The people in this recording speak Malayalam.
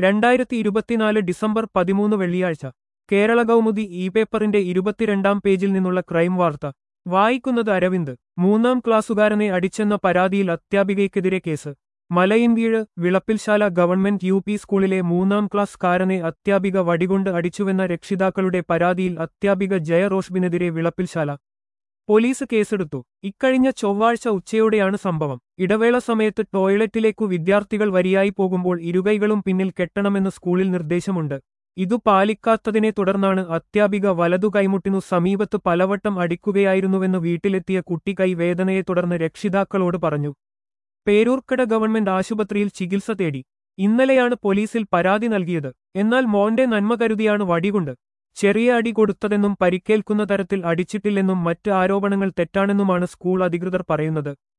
രണ്ടായിരത്തി ഇരുപത്തിനാല് ഡിസംബർ പതിമൂന്ന് വെള്ളിയാഴ്ച കേരള കൗമുദി ഇ പേപ്പറിന്റെ ഇരുപത്തിരണ്ടാം പേജിൽ നിന്നുള്ള ക്രൈം വാർത്ത വായിക്കുന്നത് അരവിന്ദ് മൂന്നാം ക്ലാസ്സുകാരനെ അടിച്ചെന്ന പരാതിയിൽ അധ്യാപികയ്ക്കെതിരെ case Malayinkeezh Vilappilsala government U P സ്കൂളിലെ മൂന്നാം ക്ലാസ് കാരനെ അധ്യാപിക വടികൊണ്ട് അടിച്ചുവെന്ന രക്ഷിതാക്കളുടെ പരാതിയിൽ അധ്യാപിക ജയ റോഷ്ബിനെതിരെ വിളപ്പിൽശാല പോലീസ് കേസെടുത്തു ഇക്കഴിഞ്ഞ ചൊവ്വാഴ്ച ഉച്ചയോടെയാണ് സംഭവം ഇടവേള സമയത്ത് ടോയ്ലറ്റിലേക്കു വിദ്യാർത്ഥികൾ വരിയായി പോകുമ്പോൾ ഇരുകൈകളും പിന്നിൽ കെട്ടണമെന്ന് സ്കൂളിൽ നിർദ്ദേശമുണ്ട് ഇതു പാലിക്കാത്തതിനെ തുടർന്നാണ് അധ്യാപിക വലതു കൈമുട്ടിനു സമീപത്ത് പലവട്ടം അടിക്കുകയായിരുന്നുവെന്ന് വീട്ടിലെത്തിയ കുട്ടി കൈ വേദനയെ തുടർന്ന് രക്ഷിതാക്കളോട് പറഞ്ഞു പേരൂർക്കട ഗവൺമെന്റ് ആശുപത്രിയിൽ ചികിത്സ തേടി ഇന്നലെയാണ് പോലീസിൽ പരാതി നൽകിയത് എന്നാൽ മോന്റെ നന്മ കരുതിയാണ് വടികൊണ്ട് ചെറിയ അടി കൊടുത്തതെന്നും പരിക്കേൽക്കുന്ന തരത്തിൽ അടിച്ചിട്ടില്ലെന്നും മറ്റ് ആരോപണങ്ങൾ തെറ്റാണെന്നുമാണ് സ്കൂൾ അധികൃതർ പറയുന്നത്